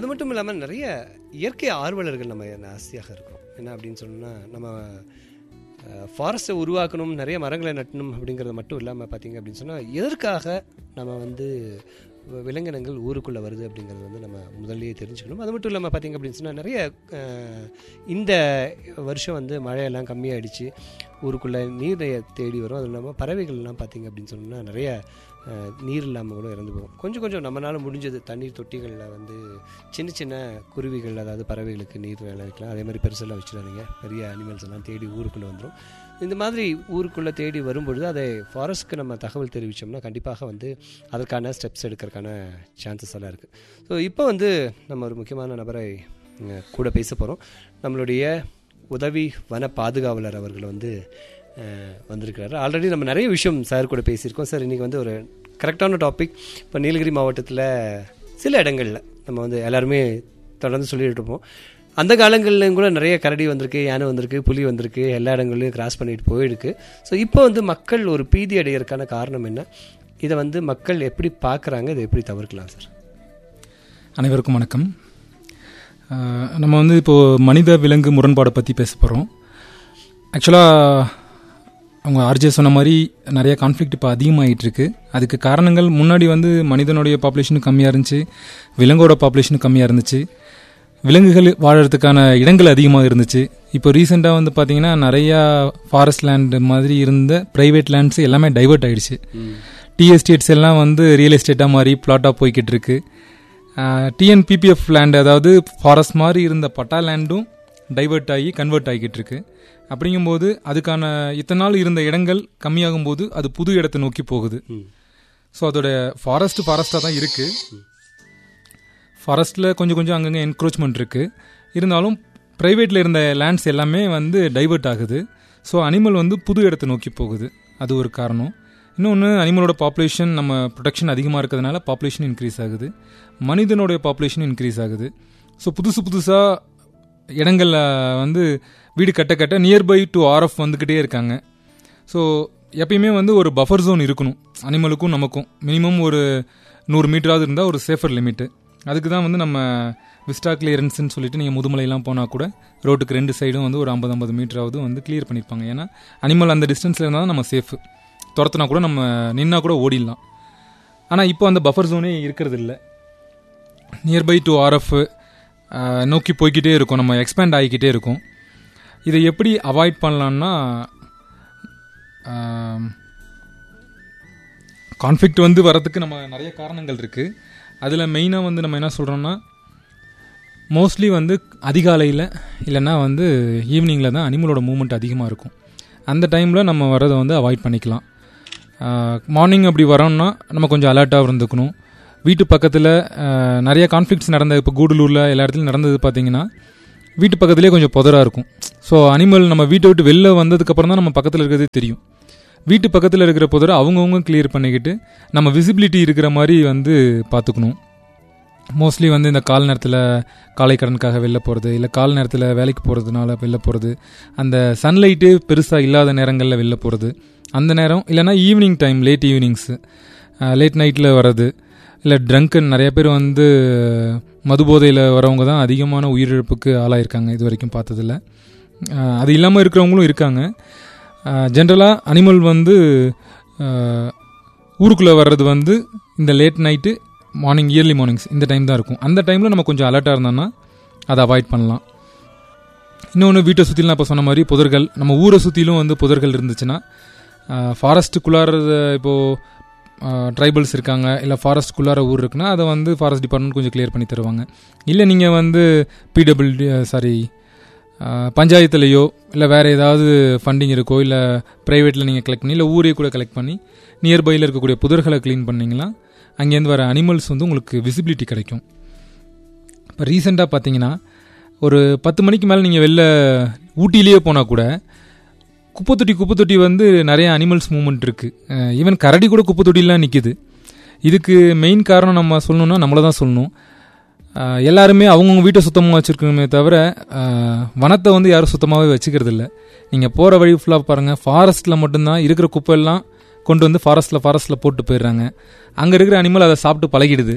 அது மட்டும் இல்லாமல் நிறைய இயற்கை ஆர்வலர்கள் நம்ம ஜாஸ்தியாக இருக்கிறோம் என்ன அப்படின்னு சொன்னால் நம்ம ஃபாரஸ்ட்டை உருவாக்கணும் நிறைய மரங்களை நட்டணும் அப்படிங்கிறது மட்டும் இல்லாமல் பார்த்தீங்க அப்படின்னு சொன்னால் எதற்காக நம்ம வந்து வ- விலங்கினங்கள் ஊருக்குள்ளே வருது அப்படிங்கிறது வந்து நம்ம முதல்லயே தெரிஞ்சுக்கணும் அது மட்டும் இல்லாமல் பார்த்தீங்க அப்படின்னு சொன்னால் நிறைய அஹ், இந்த வருஷம் வந்து மழையெல்லாம் கம்மியாயிடுச்சு ஊருக்குள்ளே நீரை தேடி வரும் அதுவும் இல்லாமல் பறவைகள்லாம் பார்த்தீங்க அப்படின்னு சொன்னால் நிறைய அஹ், நீர் இல்லாமல் கூட இறந்து போகும் கொஞ்சம் கொஞ்சம் நம்மளால முடிஞ்சது தண்ணீர் தொட்டிகளில் வந்து சின்ன சின்ன குருவிகள் அதாவது பறவைகளுக்கு நீர் வேலை வைக்கலாம் அதே மாதிரி பெருசெல்லாம் வச்சிடாதீங்க பெரிய அனிமல்ஸ் எல்லாம் தேடி ஊருக்குள்ளே வந்துடும் இந்த மாதிரி ஊருக்குள்ளே தேடி வரும்பொழுது அதை ஃபாரஸ்ட்க்கு நம்ம தகவல் தெரிவித்தோம்னா கண்டிப்பாக வந்து அதற்கான ஸ்டெப்ஸ் எடுக்கிறதுக்கான சான்சஸ் எல்லாம் இருக்குது ஸோ இப்போ வந்து நம்ம ஒரு முக்கியமான நபரை அஹ், கூட பேச போகிறோம் நம்மளுடைய உதவி வன பாதுகாவலர் அவர்கள் வந்து அஹ், வந்திருக்கிறாரு ஆல்ரெடி நம்ம நிறைய விஷயம் சார் கூட பேசியிருக்கோம் சார் இன்றைக்கி வந்து ஒரு கரெக்டான டாபிக் இப்போ நீலகிரி மாவட்டத்தில் சில இடங்களில் நம்ம வந்து எல்லாருமே தொடர்ந்து சொல்லிட்டு இருப்போம் அந்த காலங்கள்லையும் கூட நிறைய கரடி வந்திருக்கு யானை வந்திருக்கு புலி வந்திருக்கு எல்லா இடங்கள்லையும் கிராஸ் பண்ணிட்டு போயிருக்கு ஸோ இப்போ வந்து மக்கள் ஒரு பீதி அடைகிறதுக்கான காரணம் என்ன இதை வந்து மக்கள் எப்படி பார்க்குறாங்க இதை எப்படி தவிர்க்கலாம் சார் அனைவருக்கும் வணக்கம் அஹ், நம்ம வந்து இப்போது மனித விலங்கு முரண்பாடை பற்றி பேச போகிறோம் ஆக்சுவலாக அவங்க ஆர்ஜே சொன்ன மாதிரி நிறைய கான்ஃப்ளிக்ட் இப்போ அதிகமாகிட்டு இருக்கு அதுக்கு காரணங்கள் முன்னாடி வந்து மனிதனுடைய பாப்புலேஷன் கம்மியாக இருந்துச்சு விலங்கோட பாப்புலேஷன் கம்மியாக இருந்துச்சு விலங்குகள் வாழறதுக்கான இடங்கள் அதிகமாக இருந்துச்சு இப்போ ரீசெண்டாக வந்து பார்த்தீங்கன்னா நிறையா ஃபாரஸ்ட் லேண்ட் மாதிரி இருந்த ப்ரைவேட் லேண்ட்ஸ் எல்லாமே டைவர்ட் ஆயிடுச்சு டி எஸ்டேட்ஸ் எல்லாம் வந்து ரியல் எஸ்டேட்டாக மாதிரி பிளாட்டாக போய்கிட்டு இருக்கு டிஎன்பிபிஎஃப் லேண்ட் அதாவது ஃபாரஸ்ட் மாதிரி இருந்த பட்டா லேண்டும் டைவர்ட் ஆகி கன்வெர்ட் ஆகிக்கிட்டு இருக்கு அப்படிங்கும்போது அதுக்கான இத்தனை நாள் இருந்த இடங்கள் கம்மியாகும் போது அது புது இடத்தை நோக்கி போகுது ஸோ அதோட ஃபாரஸ்ட் ஃபாரஸ்ட்டாக தான் இருக்கு ஃபாரஸ்ட்டில் கொஞ்சம் கொஞ்சம் அங்கங்கே என்க்ரோச்மெண்ட் இருக்கு இருந்தாலும் ப்ரைவேட்டில் இருந்த லேண்ட்ஸ் எல்லாமே வந்து டைவர்ட் ஆகுது ஸோ அனிமல் வந்து புது இடத்தை நோக்கி போகுது அது ஒரு காரணம் இன்னொன்று அனிமலோட பாப்புலேஷன் நம்ம ப்ரொடெக்ஷன் அதிகமாக இருக்கிறதுனால பாப்புலேஷன் இன்க்ரீஸ் ஆகுது மனிதனுடைய பாப்புலேஷன் இன்க்ரீஸ் ஆகுது ஸோ புதுசு புதுசாக இடங்களில் வந்து வீடு கட்ட கட்ட நியர்பை டு ஆர்எஃப் வந்துக்கிட்டே இருக்காங்க ஸோ எப்பயுமே வந்து ஒரு பஃபர் ஜோன் இருக்கணும் அனிமலுக்கும் நமக்கும் மினிமம் ஒரு நூறு மீட்டராவது இருந்தால் ஒரு சேஃபர் லிமிட்டு அதுக்கு தான் வந்து நம்ம விஸ்டா கிளியரன்ஸ்னு சொல்லிட்டு நீங்கள் முதுமலையெல்லாம் போனால் கூட ரோட்டுக்கு ரெண்டு சைடும் வந்து ஒரு ஐம்பது ஐம்பது மீட்டராவது வந்து கிளியர் பண்ணியிருப்பாங்க ஏன்னா அனிமல் அந்த டிஸ்டன்ஸில் இருந்தால் தான் நம்ம சேஃபு துரத்துனா கூட நம்ம நின்னா கூட ஓடிடலாம் ஆனால் இப்போ அந்த பஃபர் ஜோனே இருக்கிறது இல்லை நியர்பை டு ஆர்எஃப் நோக்கி போய்க்கிட்டே இருக்கும் நம்ம எக்ஸ்பேண்ட் ஆகிக்கிட்டே இருக்கும் இதை எப்படி அவாய்ட் பண்ணலான்னா கான்ஃப்ளிக்ட் வந்து வரதுக்கு நம்ம நிறைய காரணங்கள் இருக்குது அதில் மெயினாக வந்து நம்ம என்ன சொல்கிறோம்னா மோஸ்ட்லி வந்து அதிகாலையில் இல்லைன்னா வந்து ஈவினிங்கில் தான் அனிமலோட மூவ்மெண்ட் அதிகமாக இருக்கும் அந்த டைமில் நம்ம வரதை வந்து அவாய்ட் பண்ணிக்கலாம் மார்னிங் அப்படி வரோம்னா நம்ம கொஞ்சம் அலர்ட்டாக இருந்துக்கணும் வீட்டு பக்கத்தில் நிறைய கான்ஃப்ளிக்ட்ஸ் நடந்த இப்போ கூடலூரில் எல்லா இடத்துலையும் நடந்தது பார்த்தீங்கன்னா வீட்டு பக்கத்துலேயே கொஞ்சம் புதராக இருக்கும் ஸோ அனிமல் நம்ம வீட்டை விட்டு வெளில வந்ததுக்கப்புறம் தான் நம்ம பக்கத்தில் இருக்கிறதே தெரியும் வீட்டு பக்கத்தில் இருக்கிற புதரை அவங்கவுங்க கிளியர் பண்ணிக்கிட்டு நம்ம விசிபிலிட்டி இருக்கிற மாதிரி வந்து பார்த்துக்கணும் மோஸ்ட்லி வந்து இந்த கால் நேரத்தில் காலை கடனுக்காக வெளில போகிறது இல்லை கால் நேரத்தில் வேலைக்கு போகிறதுனால வெளில போகிறது அந்த சன்லைட்டு பெருசாக இல்லாத நேரங்களில் வெளில போகிறது அந்த நேரம் இல்லைனா evening time late evenings late நைட்டில் வர்றது இல்லை ட்ரங்க்கன் நிறைய பேர் வந்து மது போதையில் வரவங்க தான் அதிகமான உயிரிழப்புக்கு ஆளாயிருக்காங்க இது வரைக்கும் பார்த்ததில்ல அது இல்லாமல் இருக்கிறவங்களும் இருக்காங்க ஜென்ரலாக அனிமல் வந்து ஊருக்குள்ளே வர்றது வந்து இந்த late night morning early mornings இந்த டைம் தான் இருக்கும் அந்த டைமில் நம்ம கொஞ்சம் அலர்ட்டாக இருந்தோம்னா அதை அவாய்ட் பண்ணலாம் இன்னொன்று வீட்டை சுற்றிலும் நான் இப்போ சொன்ன மாதிரி புதர்கள் நம்ம ஊரை சுற்றிலும் வந்து புதர்கள் இருந்துச்சுன்னா ஃபாரஸ்ட்டுக்குள்ளார இப்போது ட்ரைபல்ஸ் இருக்காங்க இல்லை ஃபாரஸ்ட்குள்ளார ஊர் இருக்குன்னா அதை வந்து ஃபாரஸ்ட் டிபார்ட்மெண்ட் கொஞ்சம் கிளியர் பண்ணி தருவாங்க இல்லை நீங்கள் வந்து பிடபிள்யூடி சாரி பஞ்சாயத்துலேயோ இல்லை வேறு ஏதாவது ஃபண்டிங் இருக்கோ இல்லை ப்ரைவேட்டில் நீங்கள் கலெக்ட் பண்ணி இல்லை ஊரே கூட கலெக்ட் பண்ணி நியர்பையில் இருக்கக்கூடிய புதர்களை க்ளீன் பண்ணிங்கன்னா அங்கேருந்து வர அனிமல்ஸ் வந்து உங்களுக்கு விசிபிலிட்டி கிடைக்கும் இப்போ ரீசெண்டாக பார்த்தீங்கன்னா ஒரு பத்து மணிக்கு மேலே நீங்கள் வெளில ஊட்டிலேயே போனால் கூட குப்பைத்தொட்டி குப்பைத்தொட்டி வந்து நிறைய அனிமல்ஸ் மூவ்மெண்ட் இருக்குது ஈவன் கரடி கூட குப்பைத்தொட்டிலாம் நிற்கிது இதுக்கு மெயின் காரணம் நம்ம சொல்லணும்னா நம்மளை தான் சொல்லணும் எல்லாருமே அவங்கவுங்க வீட்டை சுத்தமாக வச்சுருக்கணுமே தவிர வனத்தை வந்து யாரும் சுத்தமாகவே வச்சுக்கிறது இல்லை நீங்கள் போகிற வழி ஃபுல்லாக பாருங்கள் ஃபாரஸ்ட்டில் மட்டும்தான் இருக்கிற குப்பையெல்லாம் கொண்டு வந்து ஃபாரஸ்ட்டில் ஃபாரஸ்ட்டில் போட்டு போயிடுறாங்க அங்கே இருக்கிற அனிமல் அதை சாப்பிட்டு பழகிடுது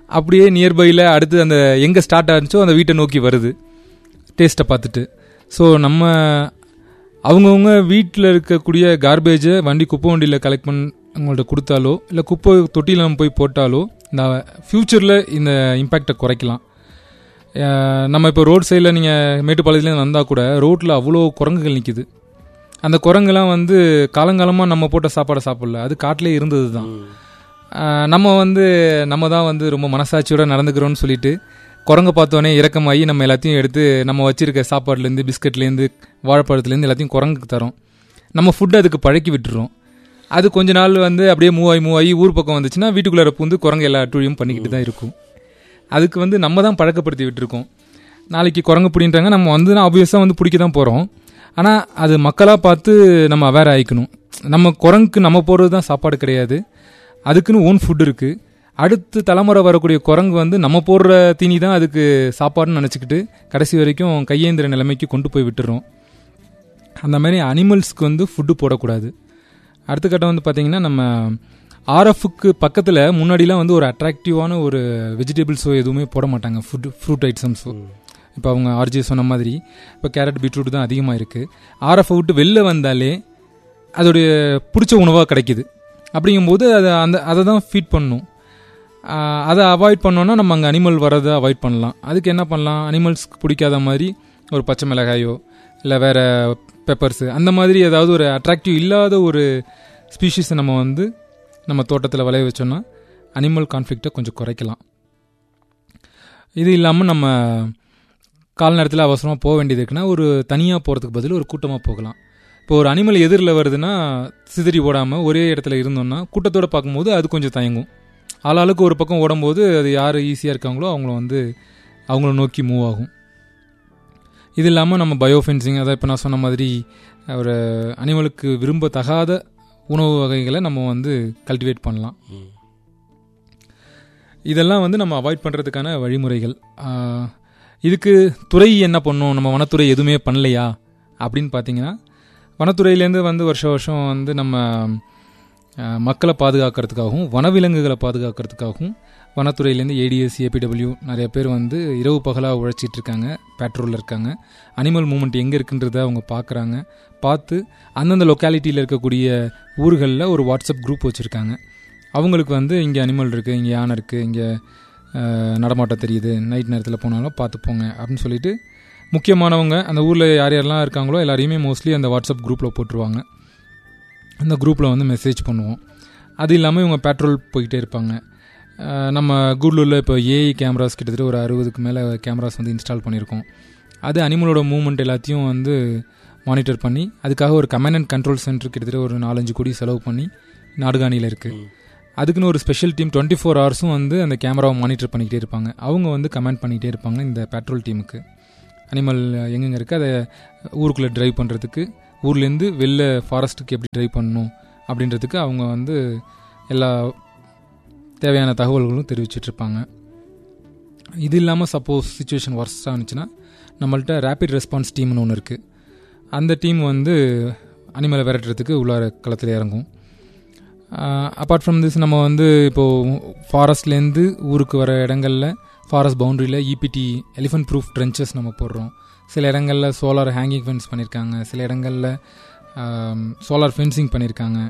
அப்படியே நியர்பையில் அடுத்து அந்த எங்கே ஸ்டார்ட் ஆச்சுச்சோ அந்த வீட்டை நோக்கி வருது டேஸ்ட்டை பார்த்துட்டு ஸோ நம்ம அவங்கவுங்க வீட்டில் இருக்கக்கூடிய கார்பேஜை வண்டி குப்பை வண்டியில் கலெக்ட் பண்ண அவங்கள்ட்ட கொடுத்தாலோ இல்லை குப்பை தொட்டியில் நம்ம போய் போட்டாலோ இந்த ஃப்யூச்சரில் இந்த இம்பேக்டை குறைக்கலாம் அஹ் நம்ம இப்போ ரோட் சைடில் நீங்கள் மேட்டுப்பாளையத்துலேருந்து வந்தால் கூட ரோட்டில் அவ்வளோ குரங்குகள் நிற்கிது அந்த குரங்குலாம் வந்து காலங்காலமாக நம்ம போட்ட சாப்பாடை சாப்பிடல அது காட்டிலே இருந்தது தான் ஆஹ் நம்ம வந்து நம்ம தான் வந்து ரொம்ப மனசாட்சியோட நடந்துக்கிறோம்னு சொல்லிட்டு குரங்க பார்த்தோன்னே இறக்கமாகி நம்ம எல்லாத்தையும் எடுத்து நம்ம வச்சிருக்க சாப்பாடுலேருந்து பிஸ்கட்லேருந்து வாழைப்பழத்துலேருந்து எல்லாத்தையும் குரங்குக்கு தரோம் நம்ம ஃபுட் அதுக்கு பழக்கி விட்டுறோம் அது கொஞ்ச நாள் வந்து அப்படியே மூவ் ஆகி மூவ் ஆகி ஊர் பக்கம் வந்துச்சுன்னா வீட்டுக்குள்ளார பூந்து குரங்கு எல்லா அட்டூழியும் பண்ணிக்கிட்டு தான் இருக்கும் அதுக்கு வந்து நம்ம தான் பழக்கப்படுத்தி விட்டுருக்கோம் நாளைக்கு குரங்கு பிடின்றாங்க நம்ம வந்து தான் ஆப்வியஸாக வந்து பிடிக்க தான் போகிறோம் ஆனால் அது மக்களாக பார்த்து நம்ம அவேர் ஆகிக்கணும் நம்ம குரங்குக்கு நம்ம போடுறது தான் சாப்பாடு கிடையாது அதுக்குன்னு ஓன் ஃபுட் இருக்குது அடுத்து தலைமுறை வரக்கூடிய குரங்கு வந்து நம்ம போடுற தீனி தான் அதுக்கு சாப்பாடுன்னு நினச்சிக்கிட்டு கடைசி வரைக்கும் கையேந்திர நிலைமைக்கு கொண்டு போய் விட்டுறோம் அந்த மாதிரி அனிமல்ஸ்க்கு வந்து ஃபுட்டு போடக்கூடாது அடுத்த கட்டம் வந்து பார்த்திங்கன்னா நம்ம ஆர்எஃப்க்கு பக்கத்தில் முன்னாடிலாம் வந்து ஒரு அட்ராக்டிவான ஒரு வெஜிடபிள்ஸோ எதுவுமே போட மாட்டாங்க ஃபுட் ஃப்ரூட் ஐட்டம்ஸோ இப்போ அவங்க ஆர்ஜி சொன்ன மாதிரி இப்போ கேரட் பீட்ரூட் தான் அதிகமாக இருக்குது ஆர்எஃப் விட்டு வெளில வந்தாலே அதோடைய பிடிச்ச உணவாக கிடைக்குது அப்படிங்கும்போது அதை அந்த அதை தான் ஃபீட் பண்ணணும் ஆஹ் அதை அவாய்ட் பண்ணோன்னா நம்ம அங்கே அனிமல் வரதை அவாய்ட் பண்ணலாம் அதுக்கு என்ன பண்ணலாம் அனிமல்ஸ்க்கு பிடிக்காத மாதிரி ஒரு பச்சை மிளகாயோ இல்லை வேறு பெப்பர்ஸு அந்த மாதிரி ஏதாவது ஒரு அட்ராக்டிவ் இல்லாத ஒரு ஸ்பீஷீஸை நம்ம வந்து நம்ம தோட்டத்தில் விளைய வச்சோன்னா அனிமல் கான்ஃப்ளிக்டை கொஞ்சம் குறைக்கலாம் இது இல்லாமல் நம்ம கால நேரத்தில் அவசரமாக போக வேண்டியது இருக்குன்னா ஒரு தனியாக போகிறதுக்கு பதில் ஒரு கூட்டமாக போகலாம் இப்போ ஒரு அனிமல் எதிரில் வருதுன்னா சிதறி ஓடாமல் ஒரே இடத்துல இருந்தோம்னா கூட்டத்தோடு பார்க்கும்போது அது கொஞ்சம் தயங்கும் ஆளாளுக்கு ஒரு பக்கம் ஓடும்போது அது யார் ஈஸியாக இருக்காங்களோ அவங்கள வந்து அவங்கள நோக்கி மூவ் ஆகும் இது இல்லாமல் நம்ம பயோ ஃபென்சிங் அதான் இப்போ நான் சொன்ன மாதிரி ஒரு அனிமலுக்கு விரும்பத்தகாத உணவு வகைகளை நம்ம வந்து கல்டிவேட் பண்ணலாம் இதெல்லாம் வந்து நம்ம அவாய்ட் பண்ணுறதுக்கான வழிமுறைகள் ஆஹ், இதுக்கு துறை என்ன பண்ணும் நம்ம வனத்துறை எதுவுமே பண்ணலையா அப்படின்னு பார்த்தீங்கன்னா வனத்துறையிலேருந்து வந்து வருஷம் வருஷம் வந்து நம்ம ஆஹ், மக்களை பாதுகாக்கிறதுக்காகவும் வனவிலங்குகளை பாதுகாக்கிறதுக்காகவும் வனத்துறையிலேருந்து ஏடிஎஸ் ஏபிடபிள்யூ நிறைய பேர் வந்து இரவு பகலாக உழைச்சிட்டு இருக்காங்க பேட்ரோலில் இருக்காங்க அனிமல் மூமெண்ட் எங்கே இருக்குன்றத அவங்க பார்க்குறாங்க பார்த்து அந்தந்த லொக்காலிட்டியில் இருக்கக்கூடிய ஊர்களில் ஒரு வாட்ஸ்அப் குரூப் வச்சுருக்காங்க அவங்களுக்கு வந்து இங்கே அனிமல் இருக்குது இங்கே யானை இருக்குது இங்கே நடமாட்டம் தெரியுது நைட் நேரத்தில் போனாலும் பார்த்து போங்க அப்படின்னு சொல்லிட்டு முக்கியமானவங்க அந்த ஊரில் யார் யாரெல்லாம் இருக்காங்களோ எல்லாரையுமே மோஸ்ட்லி அந்த வாட்ஸ்அப் குரூப்பில் போட்டுருவாங்க அந்த குரூப்பில் வந்து மெசேஜ் பண்ணுவோம் அது இல்லாமல் இவங்க பெட்ரோல் போய்கிட்டே இருப்பாங்க அஹ் நம்ம கூடலூரில் இப்போ ஏஐ கேமராஸ் கிட்டத்தட்ட ஒரு அறுபதுக்கு மேலே கேமராஸ் வந்து இன்ஸ்டால் பண்ணியிருக்கோம் அது அனிமலோட மூவ்மெண்ட் எல்லாத்தையும் வந்து மானிட்டர் பண்ணி அதுக்காக ஒரு கமாண்ட் அண்ட் கண்ட்ரோல் சென்டர் கிட்டத்தட்ட ஒரு நாலஞ்சு கோடி செலவு பண்ணி நாடுகாணியில் இருக்குது அதுக்குன்னு ஒரு ஸ்பெஷல் டீம் டுவெண்ட்டி ஃபோர் ஹவர்ஸும் வந்து அந்த கேமராவை மானிட்டர் பண்ணிக்கிட்டே இருப்பாங்க அவங்க வந்து கமெண்ட் பண்ணிகிட்டே இருப்பாங்க இந்த பெட்ரோல் டீமுக்கு அனிமல் எங்கெங்கே இருக்குது அதை ஊருக்குள்ளே ட்ரைவ் பண்ணுறதுக்கு ஊர்லேருந்து வெளில ஃபாரஸ்ட்டுக்கு எப்படி ட்ரைவ் பண்ணணும் அப்படின்றதுக்கு அவங்க வந்து எல்லா தேவையான தகவல்களும் தெரிவிச்சிட்ருப்பாங்க இது இல்லாமல் சப்போஸ் சுச்சுவேஷன் ஒர்ஸ்டாக இருந்துச்சுன்னா நம்மள்ட்ட ரேபிட் ரெஸ்பான்ஸ் டீம்னு ஒன்று இருக்குது அந்த டீம் வந்து அனிமலை விரட்டுறதுக்கு உள்ளார களத்தில் இறங்கும் அப்பார்ட் ஃப்ரம் திஸ் நம்ம வந்து இப்போது ஃபாரஸ்ட்லேருந்து ஊருக்கு வர இடங்களில் ஃபாரஸ்ட் பவுண்டரியில் இபிடி எலிஃபென்ட் ப்ரூஃப் ட்ரென்ச்சஸ் நம்ம போடுறோம் சில இடங்களில் சோலார் ஹேங்கிங் ஃபென்ஸ் பண்ணியிருக்காங்க சில இடங்களில் சோலார் ஃபென்சிங் பண்ணியிருக்காங்க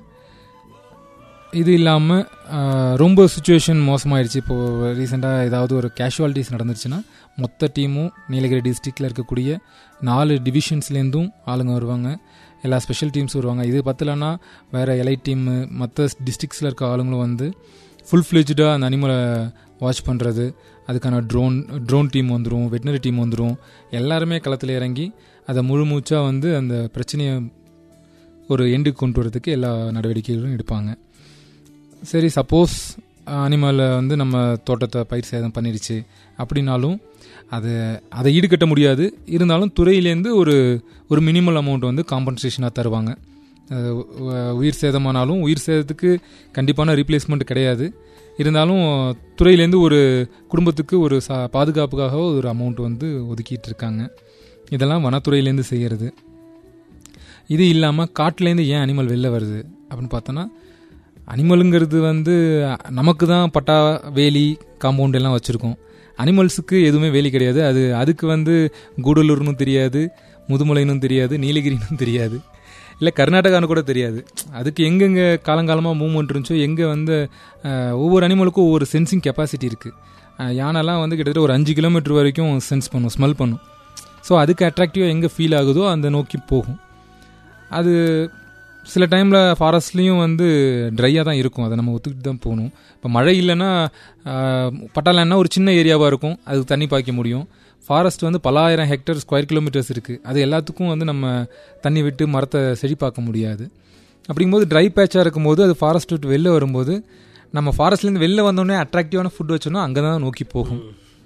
இது இல்லாமல் ரொம்ப சுச்சுவேஷன் மோசமாயிடுச்சு இப்போது ரீசெண்டாக ஏதாவது ஒரு கேஷுவாலிட்டிஸ் நடந்துச்சுன்னா மொத்த டீமும் நீலகிரி டிஸ்ட்ரிக்டில் இருக்கக்கூடிய நாலு டிவிஷன்ஸ்லேருந்தும் ஆளுங்க வருவாங்க எல்லா ஸ்பெஷல் டீம்ஸ் வருவாங்க இது பத்தலைன்னா வேறு எலை டீமு மற்ற டிஸ்ட்ரிக்ஸில் இருக்க ஆளுங்களும் வந்து ஃபுல் ஃப்ளெஜ்டாக அந்த அனிமலை வாட்ச் பண்ணுறது அதுக்கான ட்ரோன் ட்ரோன் டீம் வந்துடும் வெட்டினரி டீம் வந்துடும் எல்லாருமே களத்தில் இறங்கி அதை முழு மூச்சாக வந்து அந்த பிரச்சனையை ஒரு எண்டுக்கு கொண்டு வரதுக்கு எல்லா நடவடிக்கைகளும் எடுப்பாங்க சரி சப்போஸ் அனிமலை வந்து நம்ம தோட்டத்தை பயிர் சேதம் பண்ணிடுச்சு அப்படின்னாலும் அது அதை ஈடுகட்ட முடியாது இருந்தாலும் துறையிலேருந்து ஒரு ஒரு மினிமல் அமௌண்ட் வந்து காம்பன்சேஷனாக தருவாங்க அது உ- உயிர் சேதமானாலும் உயிர் சேதத்துக்கு கண்டிப்பான ரீப்ளேஸ்மெண்ட் கிடையாது இருந்தாலும் துறையிலேருந்து ஒரு குடும்பத்துக்கு ஒரு சா பாதுகாப்புக்காக ஒரு அமௌண்ட் வந்து ஒதுக்கிட்டு இருக்காங்க இதெல்லாம் வனத்துறையிலேருந்து செய்கிறது இது இல்லாமல் காட்டிலேருந்து ஏன் அனிமல் வெளில வருது அப்படின்னு பார்த்தோன்னா அனிமலுங்கிறது வந்து நமக்கு தான் பட்டா வேலி காம்பவுண்ட் எல்லாம் வச்சுருக்கோம் அனிமல்ஸுக்கு எதுவுமே வேலி கிடையாது அது அதுக்கு வந்து கூடலூர்னு தெரியாது முதுமலைனும் தெரியாது நீலகிரினும் தெரியாது இல்லை கர்நாடகான்னு கூட தெரியாது அதுக்கு எங்கெங்கே காலங்காலமாக மூவ்மெண்ட் இருந்துச்சோ எங்கே வந்து அஹ், ஒவ்வொரு அனிமலுக்கும் ஒவ்வொரு சென்சிங் கெப்பாசிட்டி இருக்குது யானைலாம் வந்து கிட்டத்தட்ட ஒரு அஞ்சு கிலோமீட்டர் வரைக்கும் சென்ஸ் பண்ணும் ஸ்மெல் பண்ணும் ஸோ அதுக்கு அட்ராக்டிவாக எங்கே ஃபீல் ஆகுதோ அந்த நோக்கி போகும் அது சில டைமில் ஃபாரஸ்ட்லேயும் வந்து ட்ரையாக தான் இருக்கும் அதை நம்ம ஒத்துக்கிட்டு தான் போகணும் இப்போ மழை இல்லைன்னா பட்டாளன்னா ஒரு சின்ன ஏரியாவாக இருக்கும் அதுக்கு தண்ணி பாய்க்க முடியும் ஃபாரஸ்ட் வந்து பலாயிரம் ஹெக்டர் ஸ்கொயர் கிலோமீட்டர்ஸ் இருக்குது அது எல்லாத்துக்கும் வந்து நம்ம தண்ணி விட்டு மரத்தை செழிப்பாக்க முடியாது அப்படிங்கும்போது ட்ரை பேட்சாக இருக்கும்போது அது ஃபாரஸ்ட் விட்டு வெளில வரும்போது நம்ம ஃபாரஸ்ட்லேருந்து வெளில வந்தோடனே அட்ராக்டிவான ஃபுட் வச்சோன்னா அங்கே தான் நோக்கி போகும்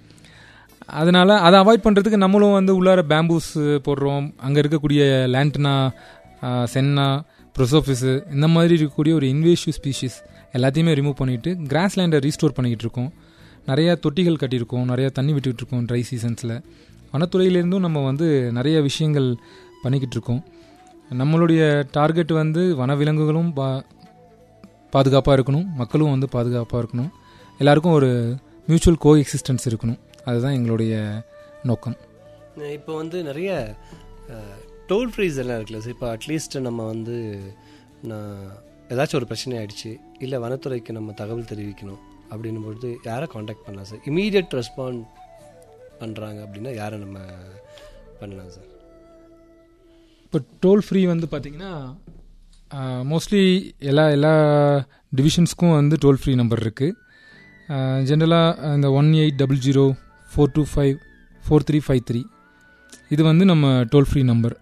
அதனால் அதை அவாய்ட் பண்ணுறதுக்கு நம்மளும் வந்து உள்ளார பேம்பூஸ் போடுறோம் அங்கே இருக்கக்கூடிய லேண்டனா சென்னா ப்ரொசோஃபிஸு இந்த மாதிரி இருக்கக்கூடிய ஒரு இன்வேசிவ் ஸ்பீஷிஸ் எல்லாத்தையுமே ரிமூவ் பண்ணிவிட்டு கிராஸ் லேண்டை ரீஸ்டோர் பண்ணிக்கிட்டு இருக்கோம் நிறையா தொட்டிகள் கட்டியிருக்கோம் நிறையா தண்ணி விட்டுக்கிட்டு இருக்கோம் ட்ரை சீசன்ஸில் வனத்துறையிலேருந்தும் நம்ம வந்து நிறைய விஷயங்கள் பண்ணிக்கிட்டு இருக்கோம் நம்மளுடைய டார்கெட் வந்து வனவிலங்குகளும் பா பாதுகாப்பாக இருக்கணும் மக்களும் வந்து பாதுகாப்பாக இருக்கணும் எல்லாருக்கும் ஒரு மியூச்சுவல் கோ எக்ஸிஸ்டன்ஸ் இருக்கணும் அதுதான் எங்களுடைய நோக்கம் இப்போ வந்து நிறைய டோல் ஃப்ரீஸ் எல்லாம் இருக்குல்ல சார் இப்போ அட்லீஸ்ட் நம்ம வந்து நான் ஏதாச்சும் ஒரு பிரச்சனை ஆயிடுச்சு இல்லை வனத்துறைக்கு நம்ம தகவல் தெரிவிக்கணும் அப்படின்னும் பொழுது யாரை காண்டாக்ட் பண்ணலாம் சார் இமீடியட் ரெஸ்பாண்ட் பண்ணுறாங்க அப்படின்னா யாரை நம்ம பண்ணலாம் சார் இப்போ டோல் ஃப்ரீ வந்து பார்த்தீங்கன்னா மோஸ்ட்லி எல்லா எல்லா டிவிஷன்ஸ்க்கும் வந்து டோல் ஃப்ரீ நம்பர் இருக்குது ஜென்ரலாக இந்த one eight double zero four two five four three five three இது வந்து நம்ம டோல் ஃப்ரீ நம்பர்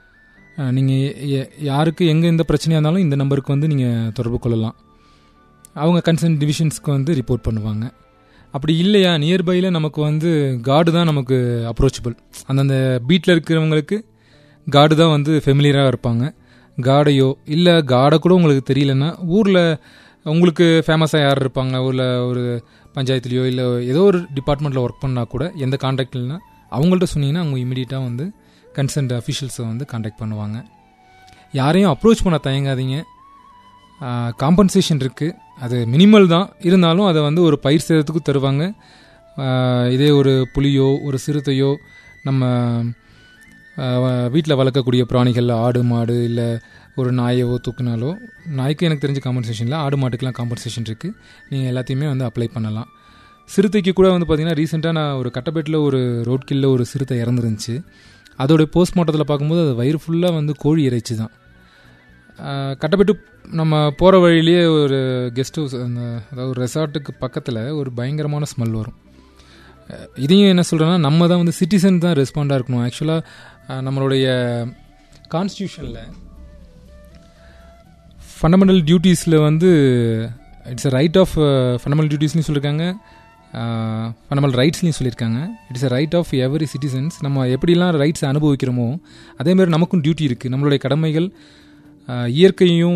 நீங்கள் யாருக்கு எங்கே எந்த பிரச்சனையாக இருந்தாலும் இந்த நம்பருக்கு வந்து நீங்கள் தொடர்பு கொள்ளலாம் அவங்க கன்சர்ன் டிவிஷன்ஸ்க்கு வந்து ரிப்போர்ட் பண்ணுவாங்க அப்படி இல்லையா நியர்பையில் நமக்கு வந்து கார்டு தான் நமக்கு அப்ரோச்சபிள் அந்தந்த பீட்டில் இருக்கிறவங்களுக்கு கார்டு தான் வந்து ஃபெமிலியராக இருப்பாங்க கார்டையோ இல்லை கார்டை கூட உங்களுக்கு தெரியலன்னா ஊரில் உங்களுக்கு ஃபேமஸாக யார் இருப்பாங்க ஊரில் ஒரு பஞ்சாயத்துலேயோ இல்லை ஏதோ ஒரு டிபார்ட்மெண்ட்டில் ஒர்க் பண்ணால் கூட எந்த காண்டாக்ட் இல்லைன்னா அவங்கள்ட்ட சொன்னீங்கன்னா அவங்க இமீடியட்டாக வந்து கன்சர்ன்ட் அஃபிஷியல்ஸை வந்து காண்டாக்ட் பண்ணுவாங்க யாரையும் அப்ரோச் பண்ண தயங்காதீங்க காம்பன்சேஷன் இருக்குது அது மினிமல் தான் இருந்தாலும் அதை வந்து ஒரு பயிர் சேதத்துக்கு தருவாங்க ஆஹ் இதே ஒரு புலியோ ஒரு சிறுத்தையோ நம்ம வீட்டில் வளர்க்கக்கூடிய பிராணிகள் ஆடு மாடு இல்லை ஒரு நாயவோ தூக்குனாலோ நாய்க்கு எனக்கு தெரிஞ்ச காம்பன்சேஷன் இல்லை ஆடு மாட்டுக்கெலாம் காம்பன்சேஷன் இருக்குது நீங்கள் எல்லாத்தையுமே வந்து அப்ளை பண்ணலாம் சிறுத்தைக்கு கூட வந்து பார்த்தீங்கன்னா ரீசெண்டாக நான் ஒரு கட்டப்பேட்டில் ஒரு ரோட் கில்ல ஒரு சிறுத்தை இறந்துருந்துச்சு அதோடைய போஸ்ட்மார்ட்டத்தில் பார்க்கும்போது அது வயிறு ஃபுல்லாக வந்து கோழி இறைச்சி தான் ஆஹ் கட்டப்பட்டு நம்ம போகிற வழியிலேயே ஒரு கெஸ்ட் ஹவுஸ் அந்த அதாவது ஒரு ரெசார்ட்டுக்கு பக்கத்தில் ஒரு பயங்கரமான ஸ்மெல் வரும் அஹ் இதையும் என்ன சொல்கிறேன்னா நம்ம தான் வந்து சிட்டிசன் தான் ரெஸ்பாண்டாக இருக்கணும் ஆக்சுவலாக நம்மளுடைய கான்ஸ்டியூஷனில் ஃபண்டமெண்டல் டியூட்டிஸில் வந்து it's a right of fundamental டியூட்டிஸ்லையும் சொல்லியிருக்காங்க ஃபண்டமெண்டல் ரைட்ஸ்லையும் சொல்லியிருக்காங்க it's a right of every citizens நம்ம எப்படிலாம் ரைட்ஸ் அனுபவிக்கிறோமோ அதேமாதிரி நமக்கும் டியூட்டி இருக்குது நம்மளுடைய கடமைகள் ஆஹ் இயற்கையும்